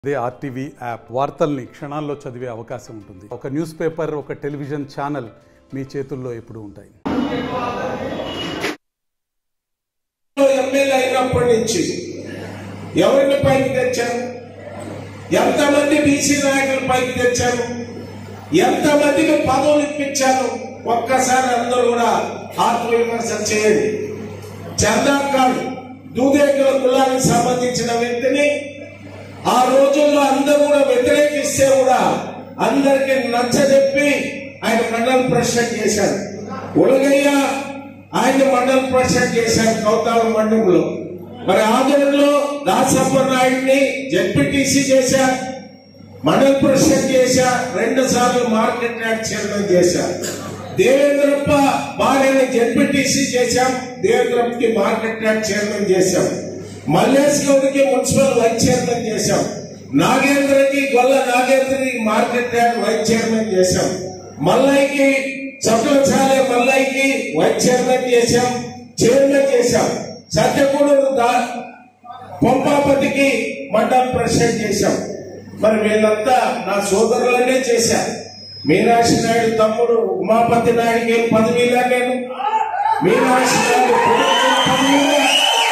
అదే RTV app వార్తల్ని క్షణాల్లో చదివే అవకాశం ఉంటుంది ఒక న్యూస్ పేపర్ ఒక టెలివిజన్ ఛానల్ మీ చేతుల్లో ఎప్పుడూ ఉంటాయి ఎమ్మెల్యే అయినప్పటి నుంచి ఎవరిని పైకి తెచ్చారు ఎంతమంది బీసీ నాయకులు పైకి తెచ్చారు ఎంతమందికి పదవులు ఇప్పించారు ఒక్కసారి అందరూ కూడా ఆత్మవిమర్శ చేయండి చందాకాడు దూదేకుల కులానికి సంబంధించిన వ్యక్తిని ఆ రోజుల్లో అందరూ కూడా వ్యతిరేకిస్తే కూడా అందరికి నచ్చజెప్పి ఆయన మండల ప్రెసిడెంట్ చేశారు ఉలగయ్య ఆయన మండల ప్రెసిడెంట్ చేశారు కౌతాల మండలంలో మరి ఆంధ్రలో దాసప్ప నాయుడిని జడ్పీటీసీ చేశారు మండల ప్రెసిడెంట్ చేశా రెండు సార్లు మార్కెట్ యార్డ్ చైర్మన్ చేశా దేవేంద్రప్ప భార్యని జడ్పీటీసీ చేశాం దేవేంద్రప్పకి మార్కెట్ యార్డ్ చైర్మన్ చేశాం మల్లేష్ గౌడ్కి మున్సిపల్ వైస్ చైర్మన్ చేశాం నాగేంద్రకి గొల్ల నాగేంద్రకి మార్కెట్ యార్డ్ వైస్ చైర్మన్ చేశాం మల్లయ్యకి చక్కలచాలే మల్లయ్యకి వైస్ చైర్మన్ చేశాం చైర్మన్ చేశాం సత్యకూడూరు దా పంపాపతికి మండల ప్రెసిడెంట్ చేశాం మరి వీళ్ళంతా నా సోదరులనే చేశారు మీనాక్షి నాయుడు తమ్ముడు ఉమాపతి నాయుడికి ఏం పదవిలా నేను మీనాక్షి నాయుడు కొడుకు పదవిలా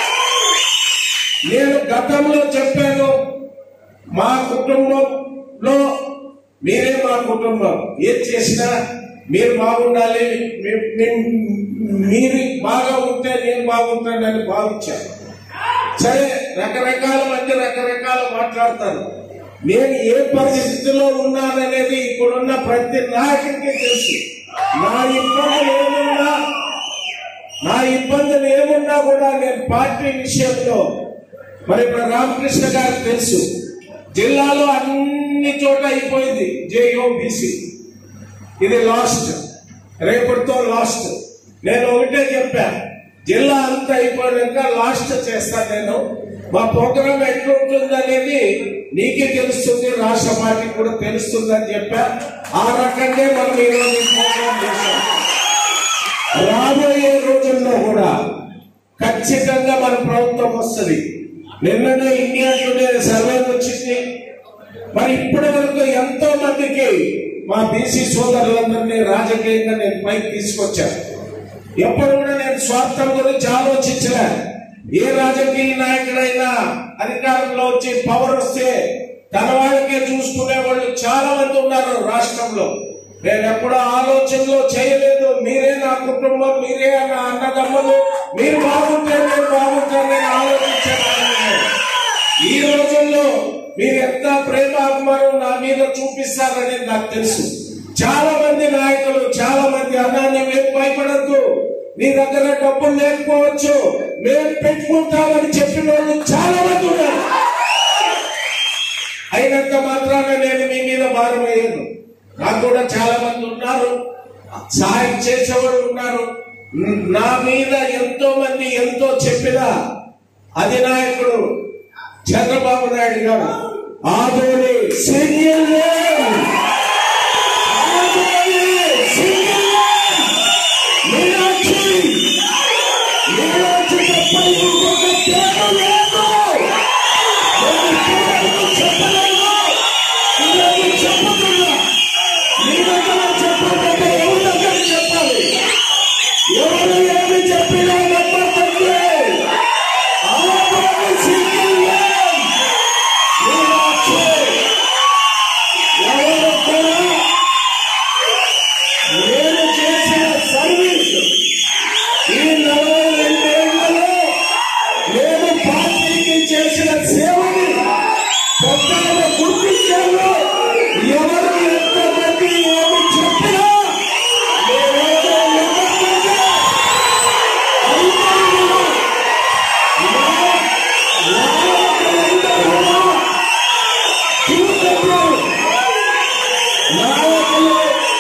నేను గతంలో చెప్పాను మా కుటుంబంలో మీరే మా కుటుంబం ఏం చేసినా మీరు బాగుండాలి మీ- మీ- మీరు బాగా ఉంటే నేను బాగుంటానని భావించాను సరే రకరకాల మంది రకరకాల మాట్లాడతారు నేను ఏ పరిస్థితిలో ఉన్నాననేది ఇప్పుడున్న ప్రతి నాయకుడికి తెలుసు నా ఇబ్బందులు ఏమున్నా నా ఇబ్బందులు ఏమున్నా కూడా నేను పార్టీ విషయంలో మరి ఇప్పుడు రామకృష్ణ గారికి తెలుసు జిల్లాలో అన్ని చోట్ల అయిపోయింది జేఓబీసీ ఇది లాస్ట్ రేపటితో లాస్ట్ నేను ఒకటే చెప్పా జిల్లా అంతా అయిపోయాక లాస్ట్ చేస్తాను నేను మా ప్రోగ్రామ్ ఎట్లుంటుంది అనేది నీకే తెలుస్తుంది రాష్ట్ర పార్టీకి కూడా తెలుస్తుంది అని చెప్పా ఆ రకంగా మనం ఈరోజు ఈ ప్రోగ్రామ్ చేశాం రాబోయే రోజుల్లో కూడా ఖచ్చితంగా మన ప్రభుత్వం వస్తుంది నిన్ననే ఇండియా టుడే సర్వే వచ్చింది మరి ఇప్పటి వరకు ఎంతో మందికి మా బీసీ సోదరులందరినీ రాజకీయంగా నేను పైకి తీసుకొచ్చాను ఎప్పుడు కూడా నేను స్వార్థం గురించి ఆలోచించలే ఏ రాజకీయ నాయకుడైనా అధికారంలో వచ్చి పవర్ వస్తే తన వాళ్ళకే చూసుకునే వాళ్ళు చాలా మంది ఉన్నారు రాష్ట్రంలో నేను ఎప్పుడో ఆలోచనలో చేయలేదు మీరే నా కుటుంబం మీరే నా అన్నదమ్ములు మీరు బాగుంటే నేను బాగుంటానని ఆలోచించాను ఈ రోజుల్లో మీరు ఎంత ప్రేమ అభిమానం నా మీద చూపిస్తారనేది నాకు తెలుసు చాలా మంది నాయకులు చాలా మంది అన్నా మేము భయపడద్దు నీ దగ్గర డబ్బులు లేకపోవచ్చు మేము పెట్టుకుంటామని చెప్పిన వాళ్ళు చాలా మంది ఉన్నారు అయినంత మాత్రాన నేను మీ మీద భారం వేయను నాకు కూడా చాలా మంది ఉన్నారు సహాయం చేసేవాళ్ళు ఉన్నారు నా మీద ఎంతో మంది ఎంతో చెప్పిన అధినాయకుడు చంద్రబాబు నాయుడు గారు ఆదోని సింగిల్ ఆదోని సింగిల్ మీనాక్షి మీనాక్షి తప్ప ఇంకొక పేరు లేదు నేను పేరు చెప్పలేదు ఈరోజు చెప్పుతున్నా మీ దగ్గర చెప్పకపోతే ఎవరి దగ్గర చెప్పాలి ఎవరు ఏమి చెప్పినా నమ్మకండి ఆదోని సింగిల్ మీనాక్షి ఎవరు కూడా నేను చేసిన సర్వీస్ ఈ నలభై రెండేళ్లలో నేను పార్టీకి చేసిన సేవని కొత్తగా గుర్తించాను ఎవరు ఎంతమంది ఏమి చెప్పినా నేనేదో నమ్మకంగా అందరూ కూడా నా- నాయకులందరూ కూడా చూపెట్టారు నాయకులు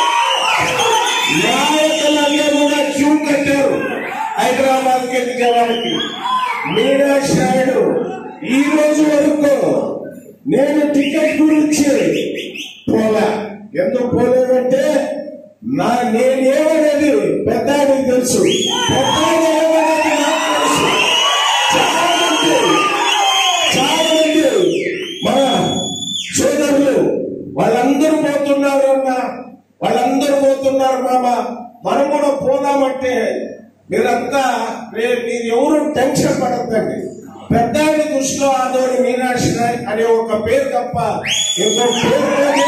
నాయకులందరూ కూడా క్యూ కట్టారు హైదరాబాద్ కి ఎదిగేవాడికి మీనాక్షి నాయుడు ఈ రోజు వరకు నేను టికెట్ గురించి పోలా ఎందుకు పోలేదంటే నా నేనేమనేది పెద్ద ఆయనకి తెలుసు పెద్ద ఆయన ఏమనేది నాకు తెలుసు చాలా మంది చాలా మంది మన పోతున్నారు అన్న వాళ్ళందరూ పోతున్నారు మామ మనం కూడా పోదామంటే మీరంతా రే- మీరు ఎవరు టెన్షన్ పడద్దండి పెద్ద దృష్టిలో ఆదోని మీనాక్షి రాయ్ అనే ఒక పేరు తప్ప ఇంకో పేరు లేదు.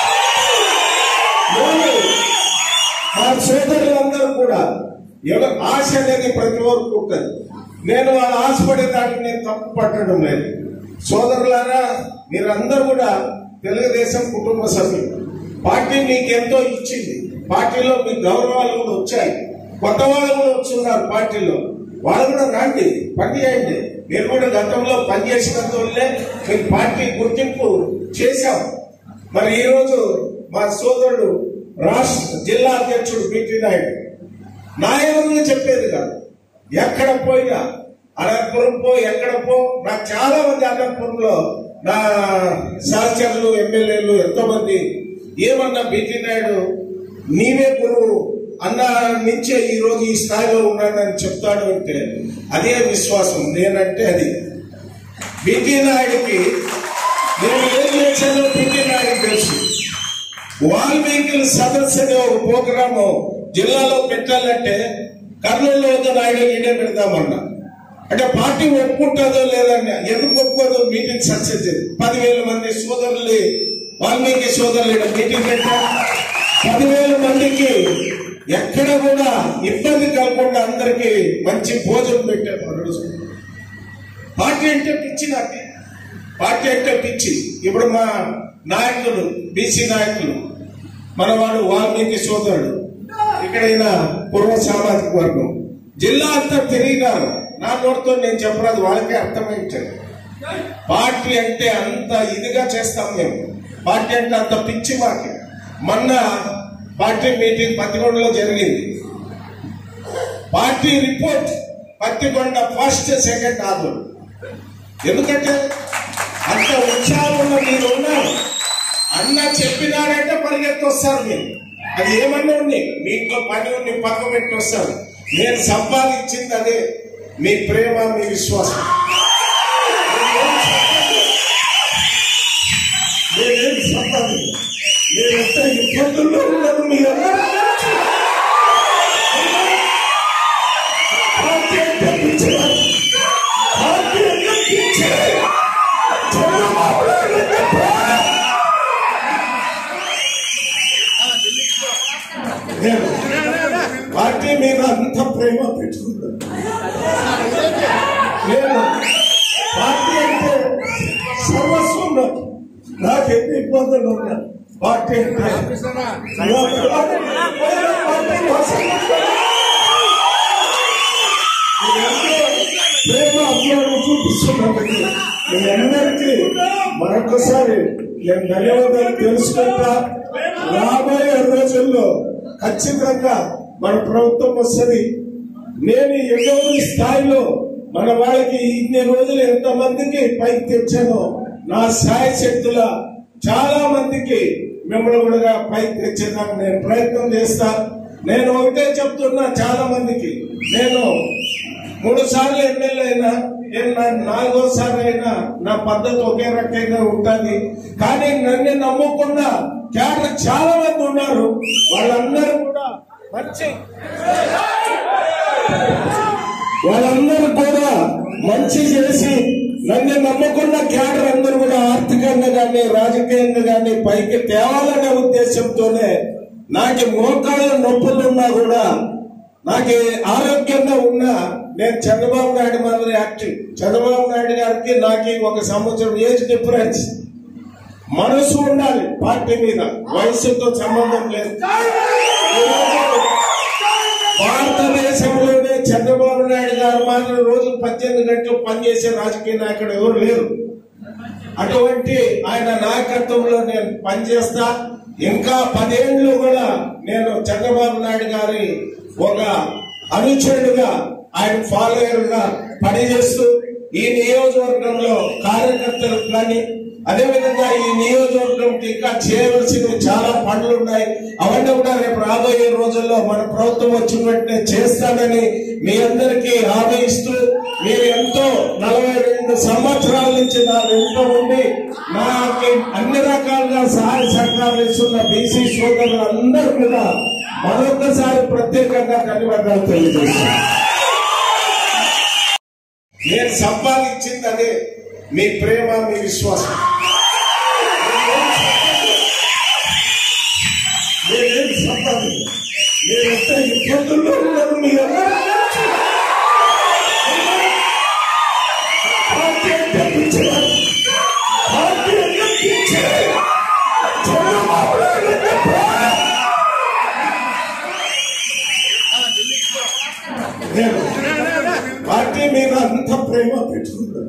లేదు. మా సోదరులందరూ కూడా ఎవరు ఆశ అనేది ప్రతి ఒక్కరికి ఉంటుంది నేను వాళ్ళ ఆశపడే దానికి నేను తప్పు పట్టడం లేదు సోదరులారా మీరందరూ కూడా తెలుగుదేశం కుటుంబ సభ్యులు పార్టీ మీకు ఎంతో ఇచ్చింది పార్టీలో మీకు గౌరవాలు కూడా వచ్చాయి కొత్త వాళ్ళు కూడా వస్తున్నారు పార్టీలో వాళ్ళు కూడా రండి పని చేయండి మీరు కూడా గతంలో పనిచేసినందువల్లే మీకు పార్టీ గుర్తింపు చేశాం మరి ఈ రోజు మా సోదరుడు రాష్ట్ర జిల్లా అధ్యక్షుడు బిటి నాయుడు నాయకులు చెప్పేది కాదు ఎక్కడ పోయినా అనంతపురం పో ఎక్కడ పో నాకు చాలా మంది అనంతపురంలో నా సహచరులు ఎమ్మెల్యేలు ఎంతో మంది ఏమన్నా బిటి నాయుడు నీవే గురువు అన్న నుంచే ఈ రోజు ఈ స్థాయిలో ఉన్నానని చెప్తాడు అంటే అదే విశ్వాసం నేనంటే అది బిటి నాయుడికి నేను ఏం చేశానో బిటి నాయుడు తెలుసు వాల్మీకి సదస్సు అనే ఒక ప్రోగ్రాము జిల్లాలో పెట్టాలంటే కర్నూలులో వద్ద నాయుడు ఈడే పెడదామన్నా అంటే పార్టీ ఒప్పుకుంటుందో లేదని ఎందుకు ఒప్పుకోదు మీటింగ్ సక్సెస్ పదివేల మంది సోదరులు వాల్మీకి సోదరులు ఈడ మీటింగ్ పెట్టా పదివేల మందికి ఎక్కడ కూడా ఇబ్బంది కలగకుండా అందరికి మంచి భోజనం పెట్టారు ఆ రోజు పార్టీ అంటే పిచ్చి నాకు పార్టీ అంటే పిచ్చి ఇప్పుడు మా నాయకులు బీసీ నాయకులు మనవాడు వాల్మీకి సోదరుడు ఇక్కడ ఈయన పూర్వ సామాజిక వర్గం జిల్లా అంతా తిరిగినారు నా నోటితో నేను చెప్పరాదు వాళ్ళకే అర్థమైంటారు పార్టీ అంటే అంత ఇదిగా చేస్తాం మేము పార్టీ అంటే అంత పిచ్చి మాకి మొన్న పార్టీ మీటింగ్ పత్తికొండలో జరిగింది party report Pattikonda first second ఆదు ఎందుకంటే అంత ఉత్సాహంలో మీరు ఉన్నారు అన్న చెప్పినారంటే పరిగెత్తి వస్తారు మీరు అది ఏమన్నా ఉంది మీ ఇంట్లో పని ఉంది పక్క పెట్టి వస్తారు నేను సంపాదించింది అదే మీ ప్రేమ మీ విశ్వాసం నేనేం సంపాదించ నేను ఎంత ఇబ్బందుల్లో ఉన్నాను మీ అందరూ పార్టీ అంటే పిచ్చివాడు. పార్టీ అంటే పిచ్చి. చంద్రబాబు నాయుడు అంటే ప్రేమ. నేను పార్టీ మీద అంత ప్రేమ పెట్టుకున్నాను నేను పార్టీ అంటే సర్వస్వం నాకు నాకు ఎన్ని ఇబ్బందులు ఉన్నా పార్టీ అంటే నా పిల్లలు పార్టీ కోసం మీరందరూ ప్రేమ అభిమానం చూపిస్తున్నందుకు మీ అందరికీ మరొకసారి నేను ధన్యవాదాలు తెలుసుకుంటా రాబోయే రోజుల్లో ఖచ్చితంగా మన ప్రభుత్వం వస్తుంది నేను ఎన్నో స్థాయిలో మన వాళ్ళకి ఇన్ని రోజులు ఎంత మందికి పైకి తెచ్చానో నా సాయ శక్తుల చాలా మందికి మిమ్మల్ని కూడా పైకి తెచ్చేదానికి నేను ప్రయత్నం చేస్తా నేను ఒకటే చెప్తున్నా చాలా మందికి నేను మూడు సార్లు ఎమ్మెల్యే అయినా నేను నా నాలుగోసారి అయినా నా పద్ధతి ఒకే రకంగా ఉంటుంది కానీ నన్ను నమ్ముకున్న క్యాడర్ చాలా మంది ఉన్నారు వాళ్ళందరూ కూడా మంచి వాళ్ళందరూ కూడా మంచి చేసి నన్ను నమ్ముకున్న క్యాడర్ అందరూ కూడా ఆర్థికంగా కానీ రాజకీయంగా కానీ పైకి తేవాలనే ఉద్దేశంతోనే నాకు మోకాళ్ళ నొప్పులు ఉన్నా కూడా నాకు ఆరోగ్యంగా ఉన్నా నేను చంద్రబాబు నాయుడు మాదిరి యాక్టివ్ చంద్రబాబు నాయుడు గారికి నాకు ఒక సంవత్సరం ఏజ్ డిఫరెన్స్ మనసు ఉండాలి పార్టీ మీద వయసుతో సంబంధం లేదు ఈరోజు భారతదేశంలోనే చంద్రబాబు నాయుడు గారు మాత్రం రోజు పద్దెనిమిది గంటలు పనిచేసే రాజకీయ నాయకుడు ఎవరు లేరు అటువంటి ఆయన నాయకత్వంలో నేను పనిచేస్తా ఇంకా పదేళ్ళు కూడా నేను చంద్రబాబు నాయుడు గారి ఒక అనుచరుడుగా ఆయన ఫాలోయర్ గా పనిచేస్తూ ఈ నియోజకవర్గంలో కార్యకర్తలకు కానీ అదేవిధంగా ఈ నియోజకవర్గంకి ఇంకా చేయవలసినవి చాలా పనులు ఉన్నాయి అవన్నీ కూడా రేపు రాబోయే రోజుల్లో మన ప్రభుత్వం వచ్చిన వెంటనే చేస్తానని మీ అందరికీ హామీ ఇస్తూ మీరు ఎంతో నలభై రెండు సంవత్సరాల నుంచి నా వెంట ఉండి నాకు అన్ని రకాలుగా సహాయ సహకారాలు ఇస్తున్న బీసీ సోదరులందరూ కూడా మరొకసారి ప్రత్యేకంగా ధన్యవాదాలు తెలియజేస్తాను నేను సంపాదించింది అదే మీ ప్రేమ మీ విశ్వాసం నేనేం సంపాదించ నేనెంత ఇబ్బందుల్లో ఉన్నాను మీ అందరికీ తెలుసు. పార్టీ అంటే పిచ్చివాడు. పార్టీ అంటే పిచ్చి. చంద్రబాబు నాయుడు అంటే ప్రేమ. నేను పార్టీ మీద అంత ప్రేమ పెట్టుకున్నాను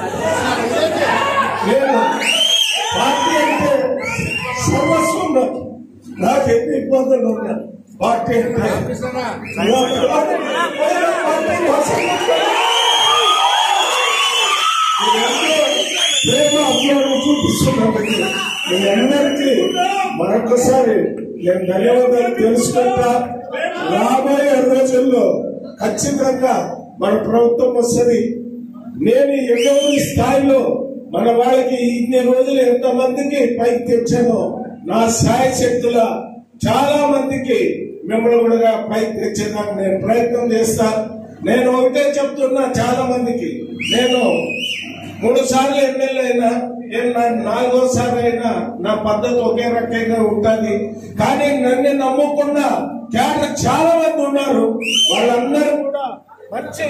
నేను పార్టీ అంటే సర్వస్వం నాకు నాకు ఎన్ని ఇబ్బందులు ఉన్నాయి పార్టీ అంటే నా పిల్లలు పార్టీ కోసం మీరందరూ ప్రేమ అభిమానం చూపిస్తున్నందుకు మీ అందరికీ మరొకసారి నేను ధన్యవాదాలు తెలుసుకుంటా రాబోయే రోజుల్లో ఖచ్చితంగా మన ప్రభుత్వం వస్తుంది నేను ఎన్నో స్థాయిలో మన వాళ్ళకి ఇన్ని రోజులు ఎంతమందికి పైకి తెచ్చానో నా స్థాయి శక్తుల చాలా మందికి మిమ్మల్ని కూడా పైకి తెచ్చేదానికి నేను ప్రయత్నం చేస్తా నేను ఒకటే చెప్తున్నా చాలా మందికి నేను మూడు సార్లు ఎమ్మెల్యే అయినా నేను నా నాలుగోసారి అయినా నా పద్ధతి ఒకే రకంగా ఉంటుంది కానీ నన్ను నమ్మకుండా క్యాడర్ చాలా మంది ఉన్నారు వాళ్ళందరూ కూడా మంచి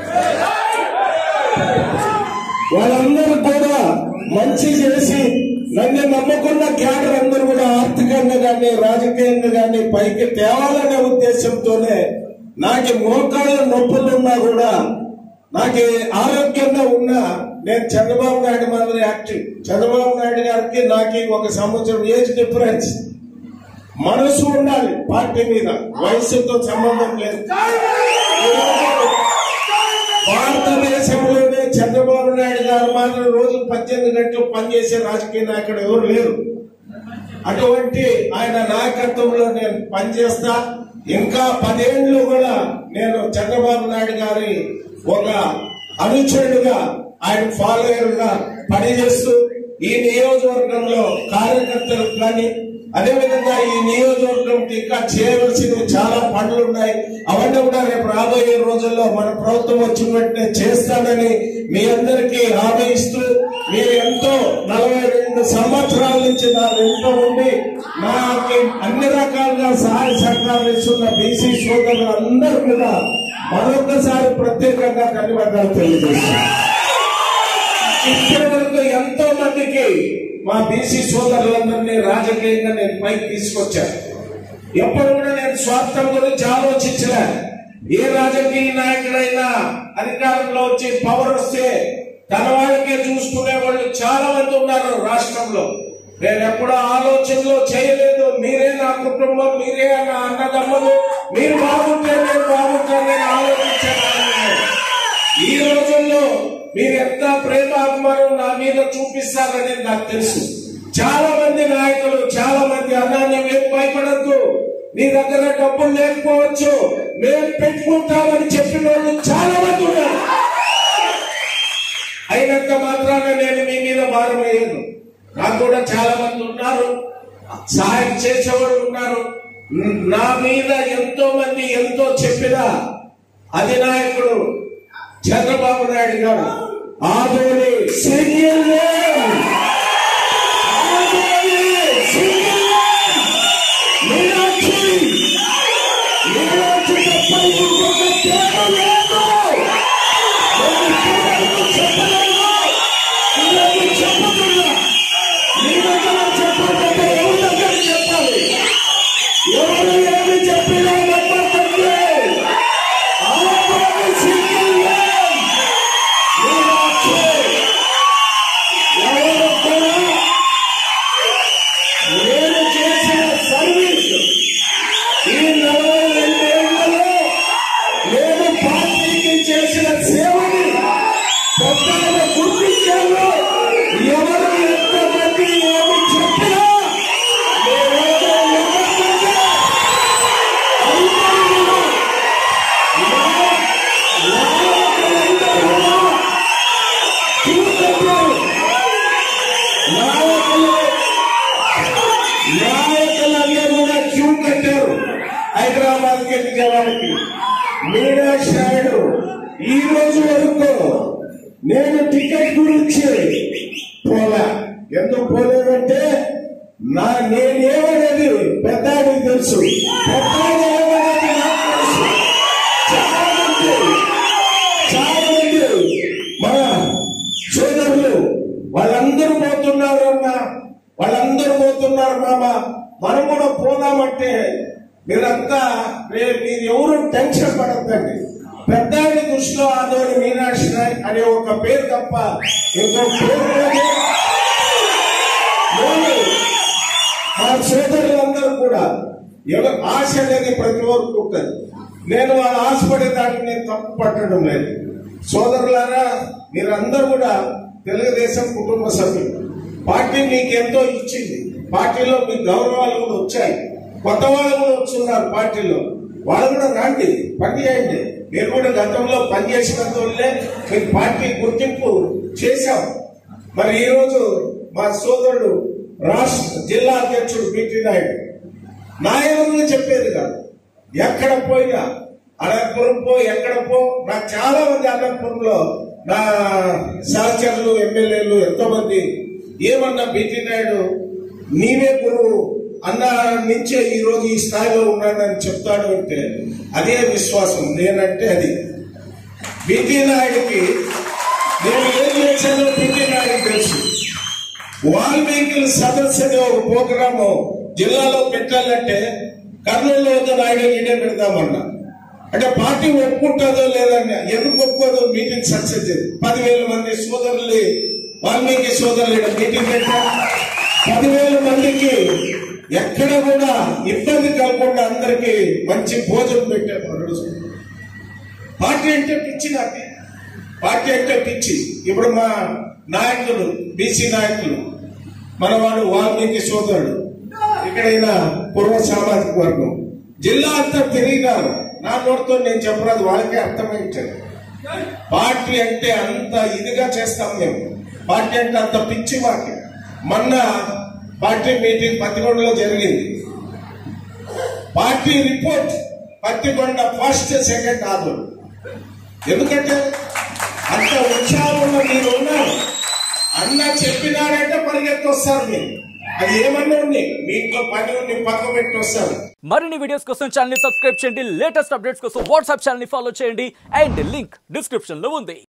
వాళ్ళందరూ కూడా మంచి చేసి నన్ను నమ్మకున్న క్యాడర్ అందరూ కూడా ఆర్థికంగా కానీ రాజకీయంగా కానీ పైకి తేవాలనే ఉద్దేశంతోనే నాకు మోకాళ్ళ నొప్పులు ఉన్నా కూడా నాకు ఆరోగ్యంగా ఉన్నా నేను చంద్రబాబు నాయుడు మాదిరి యాక్టివ్ చంద్రబాబు నాయుడు గారికి నాకు ఒక సంవత్సరం ఏజ్ డిఫరెన్స్ మనసు ఉండాలి పార్టీ మీద వయసుతో సంబంధం లేదు భారతదేశంలోనే చంద్రబాబు నాయుడు గారు మాత్రం రోజు పద్దెనిమిది గంటలు పనిచేసే రాజకీయ నాయకుడు ఎవరు లేరు అటువంటి ఆయన నాయకత్వంలో నేను పనిచేస్తా ఇంకా పదేళ్ళు కూడా నేను చంద్రబాబు నాయుడు గారి ఒక అనుచరుడుగా ఆయన ఫాలోయర్ గా పనిచేస్తూ ఈ నియోజకవర్గంలో కార్యకర్తలకు కానీ అదేవిధంగా ఈ నియోజకవర్గంకి ఇంకా చేయవలసినవి చాలా పనులు ఉన్నాయి అవన్నీ కూడా రేపు రాబోయే రోజుల్లో మన ప్రభుత్వం వచ్చిన వెంటనే చేస్తానని మీ అందరికీ హామీ ఇస్తూ మీరు ఎంతో నలభై రెండు సంవత్సరాల నుంచి నా వెంట ఉండి నాకు అన్ని రకాలుగా సహాయ సహకారాలు ఇస్తున్న బీసీ సోదరులందరూ కూడా మరొకసారి ప్రత్యేకంగా ధన్యవాదాలు తెలియజేస్తాను ఇప్పటి వరకు ఎంతో మందికి మా బీసీ సోదరులందరినీ రాజకీయంగా నేను పైకి తీసుకొచ్చాను ఎప్పుడు కూడా నేను స్వార్థం గురించి ఆలోచించలే ఏ రాజకీయ నాయకుడైనా అధికారంలో వచ్చి పవర్ వస్తే తన వాళ్ళకే చూసుకునే వాళ్ళు చాలా మంది ఉన్నారు రాష్ట్రంలో నేను ఎప్పుడూ ఆలోచనలో చేయలేదు మీరే నా కుటుంబం మీరే నా అన్నదమ్ములు మీరు బాగుంటే నేను బాగుంటానని ఆలోచించాను ఈ రోజుల్లో మీరు ఎంత ప్రేమ అభిమానం నా మీద చూపిస్తారనేది నాకు తెలుసు చాలా మంది నాయకులు చాలా మంది అన్నా నువ్వేం భయపడద్దు నీ దగ్గర డబ్బులు లేకపోవచ్చు మేము పెట్టుకుంటామని చెప్పిన వాళ్ళు చాలా మంది ఉన్నారు అయినంత మాత్రాన నేను మీ మీద భారం వేయను నాకు కూడా చాలా మంది ఉన్నారు సహాయం చేసేవాళ్ళు ఉన్నారు నా మీద ఎంతో మంది ఎంతో చెప్పినా అధినాయకుడు Chandrababu Naidu garu Adoni single lane. Adoni single lane. Meenakshi Meenakshi తప్ప ఇంకొక తేడా లేదు. నేను పిల్లలకు చెప్పలేను. పిల్లలకు చెప్పుతున్నా. మీ దగ్గర చెప్పకపోతే ఎవరి దగ్గర చెప్పాలి ఎవరు ఏమి చెప్పినా నమ్మకండి ఆదోని సింగిల్ లేన్. మీనాక్షి ఎవరు గెలిచే వారికి మీనాక్షి నాయుడు ఈ రోజు వరకు నేను టికెట్ గురించి పోలా ఎందుకు పోలేదంటే నా నేనేమనేది పెద్ద ఆయనకి తెలుసు పెద్ద ఆయన ఏమనేది నాకు తెలుసు చాలా మంది చాలా మంది మన సోదరులు వాళ్ళందరూ పోతున్నారు అన్న వాళ్ళందరూ పోతున్నారు మామ మనం కూడా పోదామంటే మీరంతా రే- మీరు ఎవరు టెన్షన్ పడద్దండి పెద్ద ఆయన దృష్టిలో ఆదోని మీనాక్షి నాయక్ అనే ఒక పేరు తప్ప ఇంకో పేరు లేదు. నేను మా సోదరులందరూ కూడా ఎవరు ఆశ అనేది ప్రతి ఒక్కరికి ఉంటుంది నేను వాళ్ళ ఆశపడే దాన్ని నేను తప్పు పట్టడం లేదు సోదరులారా మీరందరూ కూడా తెలుగుదేశం కుటుంబ సభ్యులు పార్టీ మీకు ఎంతో ఇచ్చింది పార్టీలో మీకు గౌరవాలు కూడా వచ్చాయి కొత్త వాళ్ళు కూడా వస్తున్నారు పార్టీలో వాళ్ళు కూడా రండి పని చేయండి మీరు కూడా గతంలో పనిచేసినంత వల్లే మీకు పార్టీ గుర్తింపు చేశాం మరి ఈ రోజు మా సోదరుడు రాష్ట్ర జిల్లా అధ్యక్షుడు బిటి నాయుడు నాయకులు చెప్పేది కాదు ఎక్కడ పోయినా అనంతపురం పో ఎక్కడ పో నాకు చాలా మంది అనంతపురంలో నా సహచరులు ఎమ్మెల్యేలు ఎంతో మంది ఏమన్నా బిటి నాయుడు నీవే గురువు అన్న నుంచే ఈ రోజు ఈ స్థాయిలో ఉన్నానని చెప్తాడు అంటే అదే విశ్వాసం నేనంటే అది బిటి నాయుడికి నేను ఏం చేశానో బిటి నాయుడికి తెలుసు వాల్మీకి సదస్సు అనే ఒక ప్రోగ్రాము జిల్లాలో పెట్టాలంటే కర్నూలులో ఉన్న నాయుడు ఈడే పెడదామన్నా అంటే పార్టీ ఒప్పుకుంటుందో లేదని ఎందుకు ఒప్పుకోదో మీటింగ్ సక్సెస్ చేసి పదివేల మంది సోదరులు వాల్మీకి సోదరులు ఈడ మీటింగ్ పెట్టా పదివేల మందికి ఎక్కడ కూడా ఇబ్బంది కలగకుండా అందరికి మంచి భోజనం పెట్టారు ఆ రోజు పార్టీ అంటే పిచ్చి నాకు పార్టీ అంటే పిచ్చి ఇప్పుడు మా నాయకులు బీసీ నాయకులు మనవాడు వాల్మీకి సోదరుడు ఇక్కడైనా పూర్వ సామాజిక వర్గం జిల్లా అంతా తిరిగినారు నా నోటితో నేను చెప్పరాదు వాళ్ళకే అర్థమైంటారు పార్టీ అంటే అంత ఇదిగా చేస్తాం మేము పార్టీ అంటే అంత పిచ్చి మాకి మొన్న పార్టీ మీటింగ్ పత్తికొండలో జరిగింది party report Pattikonda first second ఆదోడు ఎందుకంటే అంత ఉత్సాహంలో మీరు ఉన్నారు అన్న చెప్పినారంటే పరిగెత్తి వస్తారు మీరు అది ఏమన్నా ఉంది మీ ఇంట్లో పని ఉండి పక్క పెట్టి వస్తారు మరిన్ని వీడియోస్ కోసం ఛానల్ ని సబ్స్క్రైబ్ చేయండి లేటెస్ట్ అప్డేట్స్ కోసం వాట్సాప్ ఛానల్ ని ఫాలో చేయండి అండ్ లింక్ డిస్క్రిప్షన్ లో ఉంది